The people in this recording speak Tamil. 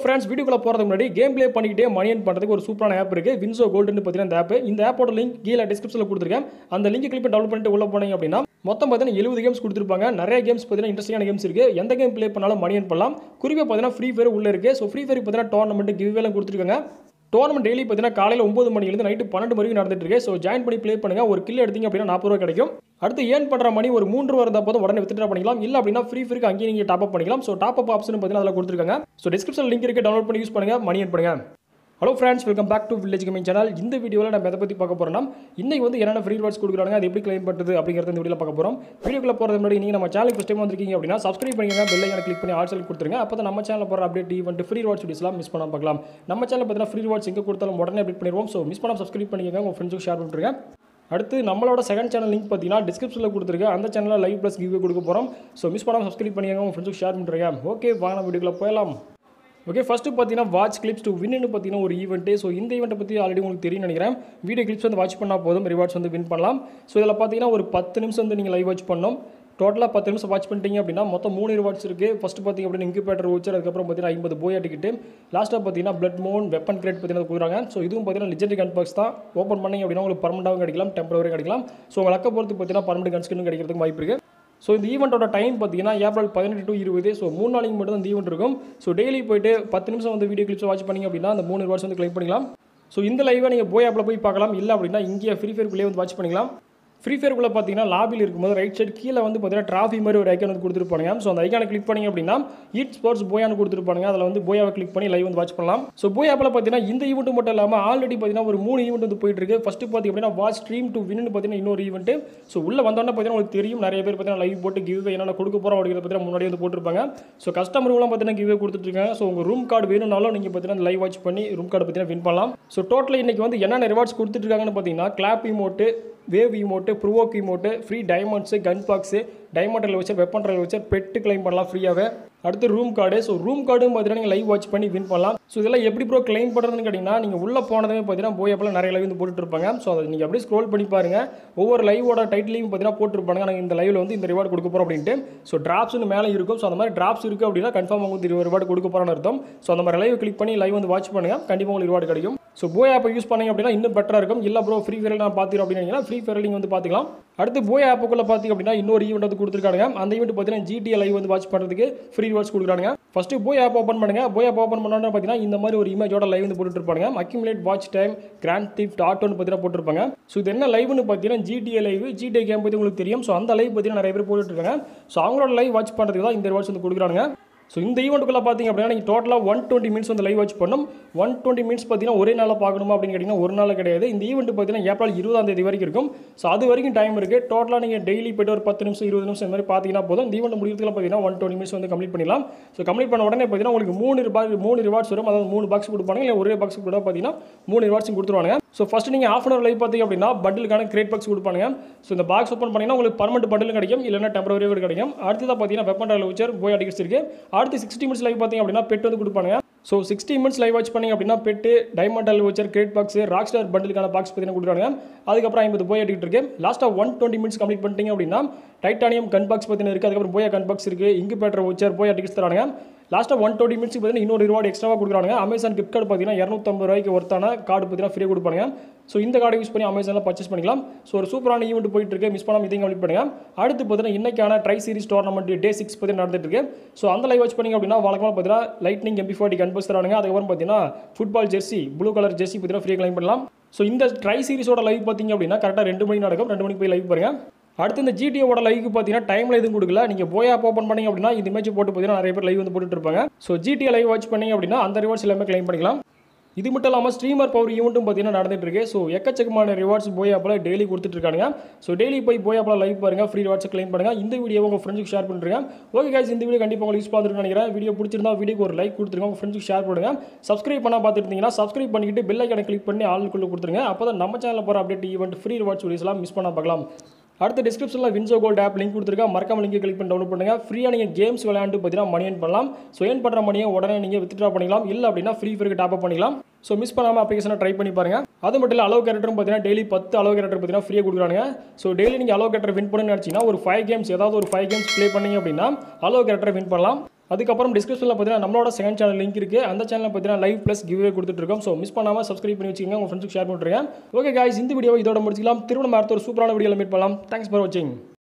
ஃப்ரெண்ட்ஸ் வீடியோக்குள்ள போகிறதுக்கு முன்னாடி கேம் ப்ளே பண்ணிக்கிட்டே மணி earn பண்ணுறதுக்கு ஒரு சூப்பரான ஆப் இருக்குது வின்சோ கோல்டுன்னு பார்த்தீங்கன்னா இந்த ஆப் இந்த ஆப்போட லிங்க் கீழே டிஸ்கிரிப்ஷனில் கொடுத்துருக்கேன் அந்த லிங்க் கிளிக் டவுன்லோட் பண்ணிட்டு உள்ள போனீங்க அப்படின்னா மொத்தம் பார்த்தீங்கன்னா எழுபது கேம்ஸ் கொடுத்துருப்பாங்க நிறைய கேம்ஸ் பார்த்தீங்கன்னா இன்ட்ரெஸ்டிங்கான கேம்ஸ் இருக்குது எந்த கேம் ப்ளே பண்ணாலும் மணி earn பண்ணலாம் குறிப்பாக பார்த்தீங்கன்னா ஃப்ரீ ஃபயர் உள்ள இருக்குது ஸோ ஃப்ரீ ஃபயர் பார்த்தீங்கன்னா டோர்னமெண்ட் கிவ்வேலாம் கொடுத்துருக்காங்க டோர்னமெண்ட் டெய்லி பார்த்தீங்கன்னா காலையில் ஒம்பது மணிலேருந்து நைட்டு பன்னெண்டு வரைக்கும் நடந்துட்டு இருக்கு ஸோ ஜாயின் பண்ணி ப்ளே பண்ணுங்க ஒரு கில் எடுத்தீங்க அப்படின்னா நாற்பது ரூபா கிடைக்கும் அடுத்து ஏர்ன் பண்ணுற மணி ஒரு மூன்று ரூபா இருந்தால் போதும் உடனே வித்ட்ரா பண்ணிக்கலாம் இல்லை அப்படின்னா ஃப்ரீ ஃப்ரீக்கு அங்கேயும் நீங்கள் டாப் அப் பண்ணிக்கலாம் ஸோ டாப் அப் ஆப்ஷன் பார்த்தீங்கன்னா அதில் கொடுத்துருக்காங்க ஸோ டிஸ்கிரிப்ஷன் லிங்க் இருக்கு டவுன்லோட் பண்ணி யூஸ் பண்ணுங்க மணி earn பண்ணுங்க hello friends welcome back to village coming channel இந்த வீடியோவில் நம்ம எதை பற்றி பார்க்க போகிறோம்னா இன்னைக்கு வந்து என்னென்ன ஃப்ரீ ரிவார்ட்ஸ் கொடுக்குறாங்க அது எப்படி கிளைம் பண்ணுறது அப்படிங்கிறத இந்த வீடியோவில் பார்க்க போகிறோம் வீடியோக்குள்ள போகிறது முன்னாடி நீங்கள் நம்ம சேனல் ஃபஸ்ட் டைம் வந்திருக்கீங்க அப்படின்னா சப்ஸ்கிரைப் பண்ணிக்கங்க பெல் ஐக்கனை கிளிக் பண்ணி ஆல் செல் கொடுத்துருங்க அப்போ தான் நம்ம சேனலில் போகிற அப்டேட் ஈவெண்ட் ஃப்ரீ ரிவார்ட்ஸ் வீடியோஸ்லாம் மிஸ் பண்ணாம பார்க்கலாம் நம்ம சேனல் பார்த்தீங்கன்னா ஃப்ரீ ரிவார்ட்ஸ் எங்கே கொடுத்தாலும் உடனே அப்டேட் பண்ணிடுவோம் ஸோ மிஸ் பண்ணாம சப்ஸ்கிரைப் பண்ணிக்கங்க உங்கள் ஃப்ரெண்ட்ஸுக்கு ஷேர் பண்ணிட்டுருங்க அடுத்து நம்மளோட செகண்ட் சேனல் லிங்க் பார்த்தீங்கன்னா டிஸ்கிரிப்ஷனில் கொடுத்துருக்கேன் அந்த சேனலில் லைவ் ப்ளஸ் கிவ்வே கொடுக்க போகிறோம் ஸோ மிஸ் பண்ணாமல் சப்ஸ்கிரைப் பண்ணிக்கங்க உங்கள் ஃப்ரெண்ட்ஸுக்கு ஷேர் பண்ணுறேன் ஓகே வாங்க வீடியோக்குள்ள போயலாம் ஓகே ஃபஸ்ட்டு பார்த்தீங்கன்னா வாட்ச் கிளிப்ஸ் டு வின்னு பார்த்தீங்கன்னா ஒரு ஈவெண்ட்டு ஸோ இந்த ஈவெண்ட்டை பற்றி ஆல்ரெடி உங்களுக்கு தெரியும் நினைக்கிறேன் வீடியோ கிளிப்ஸ் வந்து வாட்ச் பண்ணால் போதும் ரிவார்ட்ஸ் வந்து வின் பண்ணலாம் ஸோ இதில் பார்த்தீங்கன்னா ஒரு பத்து நிமிஷம் வந்து நீங்கள் லைவ் வாட்ச் பண்ணணும் டோட்டலாக பத்து நிமிஷம் வாட்ச் பண்ணிட்டீங்க அப்படின்னா மொத்தம் மூணு ரிவார்ட்ஸ் இருக்குது ஃபஸ்ட்டு பார்த்தீங்க அப்படின்னா இன்குபேட்டர் வச்சு அதுக்கப்புறம் பார்த்தீங்கன்னா ஐம்பது போயா டிக்கெட்டு லாஸ்ட்டாக பார்த்தீங்கன்னா பிளட் மோன் வெப்பன் கிரேட் பார்த்தீங்கன்னா கொடுக்குறாங்க ஸோ இதுவும் பார்த்தீங்கன்னா லிஜெண்டரி கன் பாக்ஸ் தான் ஓப்பன் பண்ணீங்க அப்படின்னா உங்களுக்கு பர்மனெண்ட்டாகவும் கிடைக்கலாம் டெம்பரவரி கிடைக்கலாம் ஸோ உங்கள் லக்க பொறுத்து பார்த்தீங்கன்னா பர்மனெண்ட் கன்ஸ்கின்னு கிடைக்கிறதுக்கு வாய்ப்பு இருக்குது ஸோ இந்த ஈவெண்ட்டோட டைம் பார்த்தீங்கன்னா ஏப்ரல் பதினெட்டு டு இருபது ஸோ மூணு நாளைக்கு மட்டும் தான் இந்த ஈவெண்ட் இருக்கும் ஸோ டெய்லி போயிட்டு பத்து நிமிஷம் வந்து வீடியோ கிளிப்ஸ் வாட்ச் பண்ணீங்க அப்படின்னா அந்த மூணு ரிவார்ட்ஸ் வந்து கிளைம் பண்ணிக்கலாம் ஸோ இந்த லைவை நீங்கள் போய் ஆப்பில் போய் பார்க்கலாம் இல்லை அப்படின்னா இங்கே ஃப்ரீ ஃபயர்க்குள்ளே வந்து வாட்ச் பண்ணிக்கலாம் ஃப்ரீ ஃபயர்க்குள்ளே பார்த்தீங்கன்னா லாபியில் இருக்கும்போது ரைட் சைடு கீழே வந்து பார்த்தீங்கன்னா ட்ராஃபி மாதிரி ஒரு ஐக்கான் வந்து கொடுத்துருப்பாங்க ஸோ அந்த ஐக்கானை கிளிக் பண்ணீங்க அப்படின்னா ஈட் ஸ்போர்ட்ஸ் போயான்னு கொடுத்துருப்பாங்க அதில் வந்து போயாவை கிளிக் பண்ணி லைவ் வந்து வாட்ச் பண்ணலாம் ஸோ போய் ஆப்பில் பார்த்தீங்கன்னா இந்த ஈவெண்ட் மட்டும் இல்லாமல் ஆல்ரெடி பார்த்தீங்கன்னா ஒரு மூணு ஈவெண்ட் வந்து போயிட்டு இருக்கு ஃபஸ்ட்டு பார்த்தீங்க அப்படின்னா வாட்ச் ஸ்ட்ரீம் டு வின்னு பார்த்தீங்கன்னா இன்னொரு ஈவெண்ட் ஸோ உள்ள வந்தோடனே பார்த்தீங்கன்னா உங்களுக்கு தெரியும் நிறைய பேர் பார்த்தீங்கன்னா லைவ் போட்டு கிவ் என்னென்ன கொடுக்க போகிறோம் அப்படிங்கிறத பார்த்தீங்கன்னா முன்னாடி வந்து போட்டிருப்பாங்க ஸோ கஸ்டமருக்குலாம் பார்த்தீங்கன்னா கிவ்வே கொடுத்துட்ருக்காங்க ஸோ உங்கள் ரூம் கார்டு வேணும்னாலும் நீங்கள் பார்த்தீங்கன்னா லைவ் வாட்ச் பண்ணி ரூம் கார்டு பார்த்தீங்கன்னா வின் பண்ணலாம் ஸோ டோட்டலாக இன்னைக்கு வந்து என்னென்ன ரிவார்ட்ஸ் கொடுத்துட்ருக்காங்கன்னு பார்த்தீங்கன்னா clap emote wave emote provoke emote free diamonds gun box diamond வச்சு வெப்பன் ரயில் வச்சு பெட்டு கிளைம் பண்ணலாம் ஃப்ரீயாகவே அடுத்து ரூம் கார்டு ஸோ ரூம் கார்டும் பார்த்தீங்கன்னா நீங்கள் லைவ் வாட்ச் பண்ணி வின் பண்ணலாம் ஸோ இதெல்லாம் எப்படி ப்ரோ கிளைம் பண்ணுறதுன்னு கேட்டிங்கன்னா நீங்கள் உள்ளே போனதுமே பார்த்தீங்கன்னா போய் அப்பெல்லாம் நிறைய லைவ் வந்து போட்டுட்டு இருப்பாங்க ஸோ அதை நீங்கள் அப்படியே ஸ்க்ரோல் பண்ணி பாருங்க ஒவ்வொரு லைவோட டைட்டிலையும் பார்த்தீங்கன்னா போட்டிருப்பாங்க நாங்கள் இந்த லைவில் வந்து இந்த ரிவார்டு கொடுக்க போகிறோம் அப்படின்ட்டு ஸோ டிராப்ஸ்னு மேலே இருக்கும் ஸோ அந்த மாதிரி டிராப்ஸ் இருக்குது அப்படின்னா கன்ஃபார்ம் உங்களுக்கு இருபது ரிவார்டு கொடுக்க போகிறோம்னு அர்த்தம் ஸோ அந்த மாதிரி லைவ் கிளிக் பண்ணி லைவ் வந்து வாட்ச் பண்ணுங்கள் கண்டிப்பாக உங்களுக்கு ரிவார்டு கிடைக்கும் ஸோ போய் ஆப்பை யூஸ் பண்ணீங்க அப்படின்னா இன்னும் பெட்டராக இருக்கும் இல்லை ப்ரோ ஃப்ரீ ஃபயர் நான் பார்த்துக்கிறோம் அப்படின்னா ஃப்ரீ ஃபயர் நீங்கள் வந்து பார்த்துக்கலாம் அடுத்து போய் ஆப்புக்குள்ளே பார்த்தீங்க அப்படின்னா இன்னொரு ஈவெண்ட் வந்து கொடுத்துருக்காங்க அந்த ஈவெண்ட் பார்த்தீங்கன்னா ஜிடிஏ லைவ் வந்து வாட்ச் பண்ணுறதுக்கு ஃப்ரீ ரிவார்ட்ஸ் கொடுக்குறாங்க ஃபஸ்ட்டு போய் ஆப் ஓப்பன் பண்ணுங்க போய் ஆப் ஓப்பன் பண்ணோன்னு பார்த்தீங்கன்னா இந்த மாதிரி ஒரு இமேஜோட லைவ் வந்து போட்டுட்டு இருப்பாங்க accumulate watch time grand theft ஆட்டோன்னு பார்த்தீங்கன்னா போட்டிருப்பாங்க ஸோ இது என்ன லைவ்னு பார்த்தீங்கன்னா ஜிடிஏ லைவ் ஜிடிஏ கேம் பற்றி உங்களுக்கு தெரியும் ஸோ அந்த லைவ் பார்த்தீங்கன்னா நிறைய பேர் போட்டுட்டு இருக்காங்க ஸோ அவங்களோட லைவ் வாட்ச் பண்ணுறதுக்கு தான் இந்த ரிவார்ட்ஸ் வந்து கொடுக்குறாங்க ஸோ இந்த ஈவெண்ட்டுக்குள்ள பார்த்தீங்க அப்படின்னா நீங்கள் டோட்டலாக ஒன் டுவெண்ட்டி மினிட்ஸ் வந்து லைவ் வாட்ச் பண்ணணும் ஒன் டுவெண்ட்டி மினிட்ஸ் பார்த்தீங்கன்னா ஒரே நாளில் பார்க்கணுமா அப்படின்னு கேட்டிங்கன்னா ஒரு நாள் கிடையாது இந்த ஈவெண்ட் பார்த்தீங்கன்னா ஏப்ரல் இருபதாம் தேதி வரைக்கும் இருக்கும் ஸோ அது வரைக்கும் டைம் இருக்குது டோட்டலாக நீங்கள் டெய்லி போய்ட்டு ஒரு பத்து நிமிஷம் இருபது நிமிஷம் இந்த மாதிரி பார்த்தீங்கன்னா போதும் இந்த ஈவெண்ட் முடிக்கிறதுல பார்த்தீங்கன்னா ஒன் டுவெண்ட்டி மினிட்ஸ் வந்து கம்ப்ளீட் பண்ணிடலாம் ஸோ கம்ப்ளீட் பண்ண உடனே பார்த்தீங்கன்னா உங்களுக்கு மூணு ரிவார்ட் மூணு ரிவார்ட்ஸ் வரும் அதாவது மூணு பாக்ஸ் கொடுப்பாங்க இல்லை ஒரே பாக்ஸ் கூட பார்த்தீங்கன்னா மூணு ரிவார்ட்ஸும் கொடுத்துருவாங்க ஸோ ஃபஸ்ட்டு நீங்கள் ஆஃப் அன் அவர் லைவ் பார்த்தீங்க அப்படின்னா பண்டிலுக்கான கிரேட் பாக்ஸ் கொடுப்பாங்க ஸோ இந்த பாக்ஸ் ஓப்பன் பண்ணிங்கன்னா உங்களுக்கு பர்மனெண்ட் பண்டிலும் கிடைக்கும் இல்லைனா டெம்பரரியாக கூட கிடைக்கும் அடுத்ததாக பார்த்தீங்கன்னா வெப்பன் ராயல் வச்சர் போய் டிக்கெட்ஸ் இருக்குது அடுத்து சிக்ஸ்டி மினிட்ஸ் லைவ் பார்த்தீங்க அப்படின்னா பெட் வந்து கொடுப்பாங்க so sixty minutes live watch பண்ணிங்க அப்படின்னா பெட்டு டைமண்ட் அல் voucher crate box rock star பண்டிலுக்கான பாக்ஸ் பார்த்தீங்கன்னா கொடுக்குறாங்க அதுக்கப்புறம் ஐம்பது போய் அடிக்கிட்டு இருக்கு லாஸ்ட்டாக ஒன் டுவெண்ட்டி மினிட்ஸ் கம்ப்ளீட் பண்ணிட்டீங்க அப்படின்னா டைட்டானியம் கன் பாக்ஸ் பார்த்தீங்கன்னா இருக்குது அதுக்கப்புறம் போயா கன் பாக்ஸ் இருக்குது இங்கு பேட்டர் வச்சர் போய் டிக்கெட்ஸ் தராங்க லாஸ்ட்டாக ஒன் டுவெண்ட்டி மினிட்ஸ் பார்த்தீங்கன்னா இன்னொரு ரிவார்டு எக்ஸ்ட்ராவாக கொடுக்குறாங்க அமேசான் கிஃப்ட் கார்டு பார்த்தீங்கன்னா இரநூத்தம்பது ரூபாய்க்கு ஒருத்தான கார்டு பார்த்தீங்கன்னா ஃப்ரீயாக கொடுப்பாங்க ஸோ இந்த கார்டை யூஸ் பண்ணி அமேசானில் பர்ச்சேஸ் பண்ணிக்கலாம் ஸோ ஒரு சூப்பரான ஈவெண்ட் போயிட்டு இருக்கு மிஸ் பண்ணாமல் இதையும் கம்ப்ளீட் பண்ணுங்க அடுத்து பார்த்தீங்கன்னா இன்னைக்கான tri series tournament day six பார்த்தீங்கன்னா நடந்துட்டு இருக்கு ஸோ அந்த லைவ் வாட்ச் பண்ணிங்க அப்படின்னா வழக்கமாக பார்த்தீங்கன்னா லைட்னிங் எம்பி ஃபார்ட்டி கன்பஸ் தராங்க அதுக்கப்புறம் பார்த்தீங்கன்னா football jersey blue colour jersey பார்த்தீங்கன்னா ஃப்ரீ கிளைம் பண்ணலாம் ஸோ இந்த ட்ரை சீரிஸோட லைவ் பார்த்தீங்க அப்படின்னா கரெக்டாக ரெண்டு மணிக்கு நடக்கும் ரெண்டு மணிக்கு போய் லைவ் பாருங்க அடுத்து இந்த ஜிடிஓட லைவுக்கு பார்த்தீங்கன்னா டைமில் எதுவும் கொடுக்கல நீங்கள் போய் ஆப் ஓப்பன் பண்ணீங்க அப்படின்னா இந்த இமேஜ் போட்டு பார்த்தீங்கன்னா நிறைய பேர் லைவ் வந்து போட்டுட்டு இருப்பாங்க ஸோ ஜிடிஏ லைவ் வாட்ச் பண்ணீங்க அப்படின்னா அந்த ரிவார்ட்ஸ் எல்லாமே கிளைம் பண்ணிக்கலாம் இது மட்டும் இல்லாமல் ஸ்ட்ரீமர் பவர் ஈவெண்ட்டும் பார்த்தீங்கன்னா நடந்துட்டு இருக்கு ஸோ எக்கச்சக்கமான ரிவார்ட்ஸ் போய் ஆப்பில் டெய்லி கொடுத்துட்டு இருக்காங்க ஸோ டெய்லி போய் போய் ஆப்பில் லைவ் பாருங்க ஃப்ரீ ரிவார்ட்ஸ் கிளைம் பண்ணுங்க இந்த வீடியோ உங்கள் ஃப்ரெண்ட்ஸுக்கு ஷேர் பண்ணுறேன் ஓகே guys இந்த வீடியோ கண்டிப்பாக உங்களுக்கு யூஸ் பார்த்துருக்கேன் நினைக்கிறேன் வீடியோ பிடிச்சிருந்தா வீடியோக்கு ஒரு லைக் கொடுத்துருங்க உங்கள் ஃப்ரெண்ட்ஸுக்கு ஷேர் பண்ணுங்க சப்ஸ்கிரைப் பண்ணா பார்த்துட்டு இருந்தீங்கன்னா சப்ஸ்கிரைப் பண்ணிக்கிட்டு பெல் ஐக்கனை கிளிக் பண்ணி ஆளுக்குள்ளே கொடுத்துருங்க அப்போ தான் நம்ம சேனலில் போகிற அப்டேட் ஈவெண்ட் ஃப்ரீ ரிவார்ட்ஸ் வீடியோஸ்லாம் மிஸ் பண்ண பார்க்கலாம் அடுத்த டிஸ்கிரிப்ஷனில் வின்சோ கோல்ட் ஆப் லிங்க் கொடுத்துருக்கேன் மறக்காம லிங்க் கிளிக் பண்ணி டவுன்லோட் பண்ணுங்க ஃப்ரீயாக நீங்கள் கேம்ஸ் விளையாண்டு பார்த்தீங்கன்னா மணி earn பண்ணலாம் ஸோ ஏன் பண்ணுற மணியை உடனே நீங்கள் வித்ட்ரா பண்ணிக்கலாம் இல்லை அப்படின்னா ஃப்ரீ ஃபயருக்கு டாப் அப் பண்ணிக்கலாம் ஸோ மிஸ் பண்ணாமல் அப்ளிகேஷனை ட்ரை பண்ணி பாருங்க அது மட்டும் இல்லை அளவு கேரக்டரும் பார்த்தீங்கன்னா டெய்லி பத்து அளவு கேரக்டர் பார்த்தீங்கன்னா ஃப்ரீயாக கொடுக்குறாங்க ஸோ டெய்லி நீங்கள் அளவு கேரக்டர் வின் பண்ணணும்னு நினச்சிங்கன்னா ஒரு ஃபைவ் கேம்ஸ் ஏதாவது ஒரு ஃபைவ் கேம்ஸ் ப்ளே பண்ணீங்க அப்படின்னா அளவு கேரக்டர் வின் பண்ணலாம் அதுக்கப்புறம் டிஸ்கிரிப்ஷனில் பார்த்தீங்கன்னா நம்மளோட செகண்ட் சேனல் லிங்க் இருக்குது அந்த சேனலில் பார்த்தீங்கன்னா லைவ் ப்ளஸ் கிவ்வே கொடுத்துட்ருக்கோம் ஸோ மிஸ் பண்ணாமல் சப்ஸ்கிரைப் பண்ணி வச்சுக்கோங்க உங்கள் ஃப்ரெண்ட்ஸுக்கு ஷேர் பண்ணுறேன் ஓகே guys இந்த வீடியோ இதோட முடிச்சிக்கலாம் திரும்ப அடுத்த ஒரு சூப்பரான வீடியோவில் மீட் பண்ணலாம் தேங்க்ஸ் ஃபார் வாட்சிங்